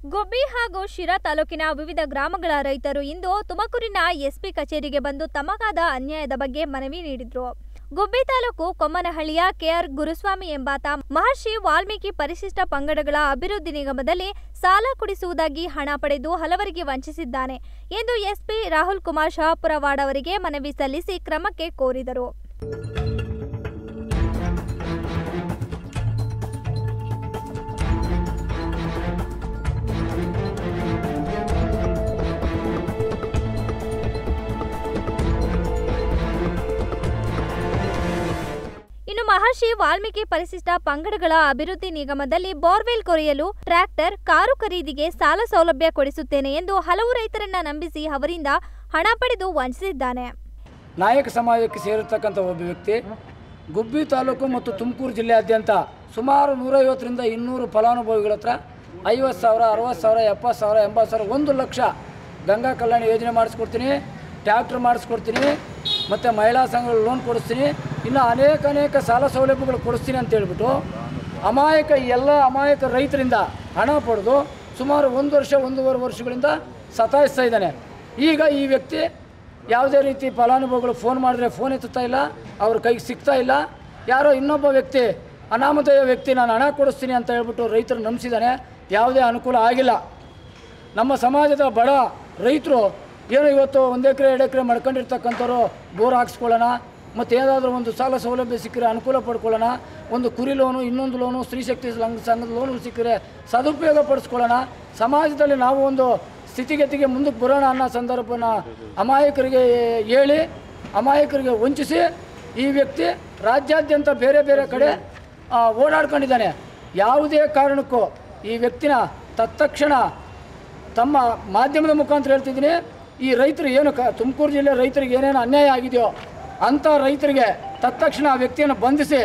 ಗುಬ್ಬಿ ಹಾಗೂ ಶಿರಾ ತಾಲೂಕಿನ ವಿವಿಧ ಗ್ರಾಮಗಳ ರೈತರು ಇಂದು ತುಮಕೂರಿನ ಎಸ್ಪಿ ಕಚೇರಿಗೆ ಬಂದು ತಮಗಾದ ಅನ್ಯಾಯದ ಬಗ್ಗೆ ಮನವಿ ನೀಡಿದ್ರು ಗುಬ್ಬಿ ತಾಲೂಕು ಕೊಮ್ಮನಹಳ್ಳಿಯ ಕೆಆರ್ ಗುರುಸ್ವಾಮಿ ಎಂಬಾತ ಮಹರ್ಷಿ ವಾಲ್ಮೀಕಿ ಪರಿಶಿಷ್ಟ ಪಂಗಡಗಳ ಅಭಿವೃದ್ಧಿ ನಿಗಮದಲ್ಲಿ ಸಾಲ ಕೊಡಿಸುವುದಾಗಿ ಹಣ ಪಡೆದು ಹಲವರಿಗೆ ವಂಚಿಸಿದ್ದಾನೆ ಎಂದು ಎಸ್ಪಿ ರಾಹುಲ್ ಕುಮಾರ್ ಶಹಾಪುರವಾಡ್ ಅವರಿಗೆ ಮನವಿ ಸಲ್ಲಿಸಿ ಕ್ರಮಕ್ಕೆ ಕೋರಿದರು ಇನ್ನು ಮಹರ್ಷಿ ವಾಲ್ಮೀಕಿ ಪರಿಶಿಷ್ಟ ಪಂಗಡಗಳ ಅಭಿವೃದ್ಧಿ ನಿಗಮದಲ್ಲಿ ಬೋರ್ವೆಲ್ ಕೊರೆಯಲು ಟ್ರ್ಯಾಕ್ಟರ್ ಕಾರು ಖರೀದಿಗೆ ಸಾಲ ಸೌಲಭ್ಯ ಕೊಡಿಸುತ್ತೇನೆ ಎಂದು ಹಲವು ರೈತರನ್ನ ನಂಬಿಸಿ ಅವರಿಂದ ಹಣ ಪಡೆದು ವಂಚಿಸಿದ್ದಾನೆ ನಾಯಕ ಸಮಾಜಕ್ಕೆ ಸೇರಿರ್ತಕ್ಕಂಥ ಒಬ್ಬ ವ್ಯಕ್ತಿ ಗುಬ್ಬಿ ತಾಲೂಕು ಮತ್ತು ತುಮಕೂರು ಜಿಲ್ಲೆಯಾದ್ಯಂತ ಸುಮಾರು ನೂರೈವತ್ತರಿಂದ ಇನ್ನೂರು ಫಲಾನುಭವಿಗಳ ಹತ್ರ ಐವತ್ತು ಸಾವಿರ ಅರವತ್ತು ಸಾವಿರ ಎಪ್ಪತ್ತು ಸಾವಿರ ಎಂಬತ್ತು ಸಾವಿರ ಒಂದು ಲಕ್ಷ ಗಂಗಾ ಕಲ್ಯಾಣ ಯೋಜನೆ ಮಾಡಿಸ್ಕೊಡ್ತೀನಿ ಟ್ಯಾಕ್ಟ್ರ್ ಮಾಡಿಸ್ಕೊಡ್ತೀನಿ ಮತ್ತು ಮಹಿಳಾ ಸಂಘಗಳು ಲೋನ್ ಕೊಡಿಸ್ತೀನಿ ಇನ್ನು ಅನೇಕ ಅನೇಕ ಸಾಲ ಸೌಲಭ್ಯಗಳು ಕೊಡಿಸ್ತೀನಿ ಅಂತ ಹೇಳ್ಬಿಟ್ಟು ಅಮಾಯಕ ಎಲ್ಲ ಅಮಾಯಕ ರೈತರಿಂದ ಹಣ ಪಡೆದು ಸುಮಾರು ಒಂದು ವರ್ಷ ಒಂದೂವರೆ ವರ್ಷಗಳಿಂದ ಸತಾಯಿಸ್ತಾ ಇದ್ದಾನೆ ಈಗ ಈ ವ್ಯಕ್ತಿ ಯಾವುದೇ ರೀತಿ ಫಲಾನುಭವಿಗಳು ಫೋನ್ ಮಾಡಿದ್ರೆ ಫೋನ್ ಎತ್ತುತ್ತಾ ಇಲ್ಲ ಅವ್ರ ಕೈಗೆ ಸಿಗ್ತಾ ಇಲ್ಲ ಯಾರೋ ಇನ್ನೊಬ್ಬ ವ್ಯಕ್ತಿ ಅನಾಮಧೇಯ ವ್ಯಕ್ತಿ ನಾನು ಹಣ ಕೊಡಿಸ್ತೀನಿ ಅಂತ ಹೇಳ್ಬಿಟ್ಟು ರೈತರು ನಂಬಿಸಿದ್ದಾನೆ ಯಾವುದೇ ಅನುಕೂಲ ಆಗಿಲ್ಲ ನಮ್ಮ ಸಮಾಜದ ಬಡ ರೈತರು ಏನೋ ಇವತ್ತು ಒಂದು ಎಕರೆ ಎರಡು ಎಕರೆ ಮಾಡ್ಕೊಂಡಿರ್ತಕ್ಕಂಥವ್ರು ಬೋರ್ ಹಾಕ್ಸ್ಕೊಳ್ಳೋಣ ಮತ್ತು ಏನಾದರೂ ಒಂದು ಸಾಲ ಸೌಲಭ್ಯ ಸಿಕ್ಕರೆ ಅನುಕೂಲ ಪಡ್ಕೊಳ್ಳೋಣ ಒಂದು ಕುರಿ ಲೋನು ಇನ್ನೊಂದು ಲೋನು ಸ್ತ್ರೀ ಶಕ್ತಿ ಸಂಘ ಸಂಘದ ಲೋನು ಸಿಕ್ಕರೆ ಸದುಪಯೋಗ ಪಡಿಸ್ಕೊಳ್ಳೋಣ ಸಮಾಜದಲ್ಲಿ ನಾವು ಒಂದು ಸ್ಥಿತಿಗತಿಗೆ ಮುಂದಕ್ಕೆ ಬರೋಣ ಅನ್ನೋ ಸಂದರ್ಭನ ಅಮಾಯಕರಿಗೆ ಹೇಳಿ ಅಮಾಯಕರಿಗೆ ವಂಚಿಸಿ ಈ ವ್ಯಕ್ತಿ ರಾಜ್ಯಾದ್ಯಂತ ಬೇರೆ ಬೇರೆ ಕಡೆ ಆ, ಓಡಾಡ್ಕೊಂಡಿದ್ದಾನೆ ಯಾವುದೇ ಕಾರಣಕ್ಕೂ ಈ ವ್ಯಕ್ತಿನ ತತ್ಕ್ಷಣ ತಮ್ಮ ಮಾಧ್ಯಮದ ಮುಖಾಂತರ ಹೇಳ್ತಿದ್ದೀನಿ ಈ ರೈತರು ಏನು ಕ ತುಮಕೂರು ಜಿಲ್ಲೆ ರೈತರಿಗೆ ಏನೇನು ಅನ್ಯಾಯ ಆಗಿದೆಯೋ ಅಂಥ ರೈತರಿಗೆ ತತ್ಕ್ಷಣ ಆ ವ್ಯಕ್ತಿಯನ್ನು ಬಂಧಿಸಿ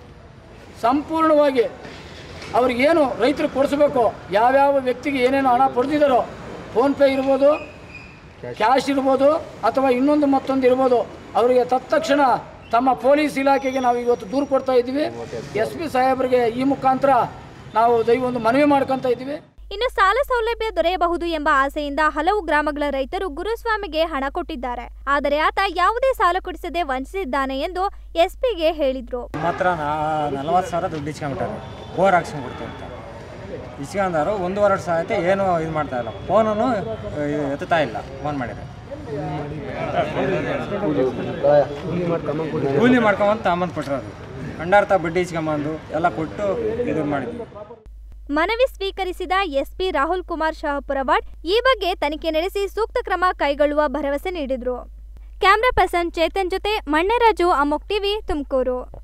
ಸಂಪೂರ್ಣವಾಗಿ ಅವ್ರಿಗೇನು ರೈತರು ಕೊಡಿಸ್ಬೇಕು ಯಾವ್ಯಾವ ವ್ಯಕ್ತಿಗೆ ಏನೇನು ಹಣ ಪಡೆದಿದ್ದಾರೋ ಫೋನ್ಪೇ ಇರ್ಬೋದು ಕ್ಯಾಶ್ ಇರ್ಬೋದು ಅಥವಾ ಇನ್ನೊಂದು ಮತ್ತೊಂದು ಇರ್ಬೋದು ಅವರಿಗೆ ತತ್ಕ್ಷಣ ತಮ್ಮ ಪೊಲೀಸ್ ಇಲಾಖೆಗೆ ನಾವು ಇವತ್ತು ದೂರು ಕೊಡ್ತಾ ಇದ್ದೀವಿ ಎಸ್ ಪಿ ಸಾಹೇಬರಿಗೆ ಈ ಮುಖಾಂತರ ನಾವು ದಯವೊಂದು ಮನವಿ ಮಾಡ್ಕೊತಾ ಇದ್ದೀವಿ ಇನ್ನು ಸಾಲ ಸೌಲಭ್ಯ ದೊರೆಯಬಹುದು ಎಂಬ ಆಸೆಯಿಂದ ಹಲವು ಗ್ರಾಮಗಳ ರೈತರು ಗುರುಸ್ವಾಮಿಗೆ ಹಣ ಕೊಟ್ಟಿದ್ದಾರೆ ಆದರೆ ಆತ ಯಾವುದೇ ಸಾಲ ಕೊಡಿಸದೆ ವಂಚಿಸಿದ್ದಾನೆ ಎಂದು ಎಸ್ಪಿಗೆ ಹೇಳಿದ್ರು ನಮ್ಮ ಹತ್ರ ನಾ ನಲ್ವತ್ತು ಸಾವಿರ ದುಡ್ಡು ಇಸ್ಕೊಂಬಿಟ್ಟಾರೆ ಬೋರ್ ಹಾಕ್ಸ್ಕೊಂಡು ಕೊಡ್ತೀವಿ ಅಂತ ಇಸ್ಕೊಂಡಾರು ಒಂದೂವರೆ ವರ್ಷ ಆಯ್ತು ಏನೂ ಇದು ಮಾಡ್ತಾ ಇಲ್ಲ ಫೋನೂ ಎತ್ತುತ್ತಾ ಇಲ್ಲ ಫೋನ್ ಮಾಡಿದ್ರೆ ಕೂಲಿ ಮಾಡ್ಕೊಂಬಂದು ತಗೊಂಬಂದು ಕೊಟ್ಟಿರೋದು ಕಂಡಾರ್ಥ ಬಡ್ಡಿ ಇಸ್ಕೊಂಬಂದು ಎಲ್ಲ ಕೊಟ್ಟು ಇದು ಮಾಡಿದ್ವಿ ಮನವಿ ಸ್ವೀಕರಿಸಿದ ಎಸ್ಪಿ ರಾಹುಲ್ ಕುಮಾರ್ ಶಹಾಪುರವಾಡ್ ಈ ಬಗ್ಗೆ ತನಿಖೆ ನಡೆಸಿ ಸೂಕ್ತ ಕ್ರಮ ಕೈಗೊಳ್ಳುವ ಭರವಸೆ ನೀಡಿದ್ರು ಕ್ಯಾಮ್ರಾ ಪರ್ಸನ್ ಚೇತನ್ ಜೊತೆ ಮಣ್ಣೆರಾಜು ಅಮೋಕ್ ಟಿವಿ ತುಮಕೂರು